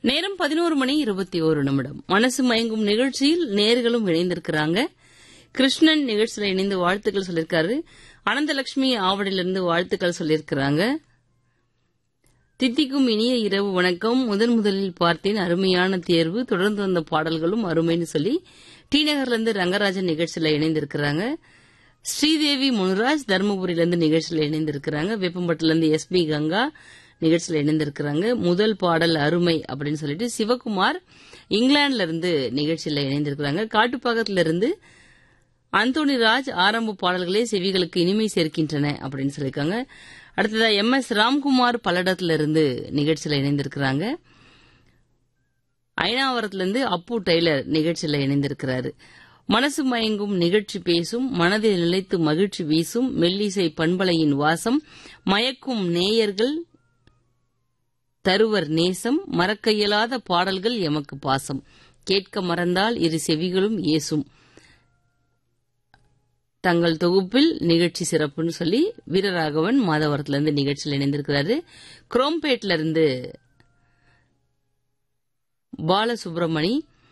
நேரம் பதினோரு மணி இருபத்தி ஒரு நிமிடம் மனசு மயங்கும் நிகழ்ச்சியில் நேர்களும் இணைந்திருக்கிறாங்க கிருஷ்ணன் நிகழ்ச்சியில இணைந்து வாழ்த்துக்கள் சொல்லியிருக்காரு அனந்தலட்சுமி ஆவடியிலிருந்து வாழ்த்துக்கள் சொல்லியிருக்கிறாங்க தித்திக்கும் இனிய இரவு வணக்கம் முதன் முதலில் பார்த்தேன் அருமையான தேர்வு தொடர்ந்து வந்த பாடல்களும் அருமைன்னு சொல்லி டி நகர்ல இருந்து ரங்கராஜன் நிகழ்ச்சியில இணைந்திருக்கிறாங்க ஸ்ரீதேவி முனுராஜ் தருமபுரியிலிருந்து நிகழ்ச்சியில இணைந்திருக்கிறாங்க வேப்பம்பட்டில இருந்து எஸ் பி கங்கா நிகழ்ச்சியில இணைந்திருக்கிறாங்க முதல் பாடல் அருமை அப்படின்னு சொல்லிட்டு சிவகுமார் இங்கிலாந்துல இருந்து நிகழ்ச்சியில இணைந்திருக்கிறாங்க காட்டுப்பாக்கத்துல இருந்து அந்தோணி ராஜ் ஆரம்ப பாடல்களே செவிகளுக்கு இனிமை சேர்க்கின்றன அப்படின்னு சொல்லியிருக்காங்க அடுத்ததா எம் எஸ் ராம்குமார் பல்லடத்துல இருந்து நிகழ்ச்சியில இணைந்திருக்கிறாங்க ஐநாவரத்துல இருந்து அப்பு டெய்லர் நிகழ்ச்சியில இணைந்திருக்கிறாரு மனசு மயங்கும் நிகழ்ச்சி பேசும் மனதில் நிலைத்து மகிழ்ச்சி வீசும் மெல்லிசை பண்பலையின் வாசம் மயக்கும் நேயர்கள் தருவர் நேசம் மறக்க இயலாத பாடல்கள் எமக்கு பாசம் கேட்க மறந்தால் இரு செவிகளும் ஏசும் தங்கள் தொகுப்பில் நிகழ்ச்சி சிறப்புன்னு சொல்லி வீரராகவன் மாதவரத்துல இருந்து நிகழ்ச்சியில் இணைந்திருக்கிறாரு குரோம்பேட்ல இருந்து பாலசுப்ரமணி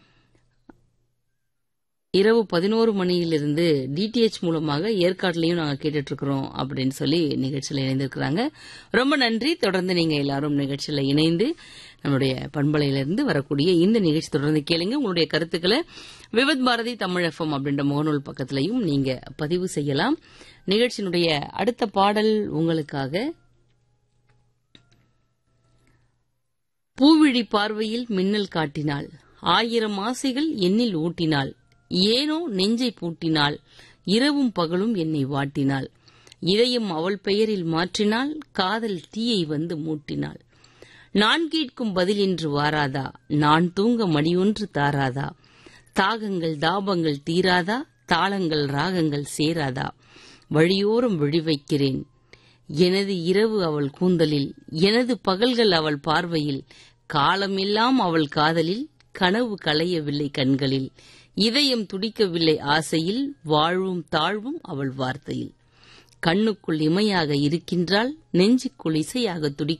இரவு பதினோரு மணியிலிருந்து டிடிஎச் மூலமாக ஏற்காட்டிலையும் நாங்கள் கேட்டுட்டு இருக்கிறோம் அப்படின்னு சொல்லி நிகழ்ச்சியில் இணைந்திருக்கிறாங்க ரொம்ப நன்றி தொடர்ந்து நீங்க எல்லாரும் நிகழ்ச்சியில் இணைந்து நம்முடைய பண்பலையிலிருந்து வரக்கூடிய இந்த நிகழ்ச்சி தொடர்ந்து கேளுங்க உங்களுடைய கருத்துக்களை விவத் பாரதி தமிழ் எஃப்எம் அப்படின்ற முகநூல் பக்கத்திலையும் நீங்க பதிவு செய்யலாம் நிகழ்ச்சியினுடைய அடுத்த பாடல் உங்களுக்காக பூவிழி பார்வையில் மின்னல் காட்டினாள் ஆயிரம் ஆசைகள் எண்ணில் ஊட்டினாள் ஏனோ நெஞ்சை பூட்டினாள் இரவும் பகலும் என்னை வாட்டினாள் இதயம் அவள் பெயரில் மாற்றினாள் காதல் தீயை வந்து மூட்டினாள் நான் கேட்கும் பதில் என்று வாராதா நான் தூங்க மணியொன்று தாராதா தாகங்கள் தாபங்கள் தீராதா தாளங்கள் ராகங்கள் சேராதா வழியோரம் விழி வைக்கிறேன் எனது இரவு அவள் கூந்தலில் எனது பகல்கள் அவள் பார்வையில் காலமெல்லாம் அவள் காதலில் கனவு களையவில்லை கண்களில் இதயம் துடிக்கவில்லை ஆசையில் வாழ்வும் தாழ்வும் அவள் வார்த்தையில் கண்ணுக்குள் இமையாக இருக்கின்றாள் நெஞ்சுக்குள் இசையாக துடிக்க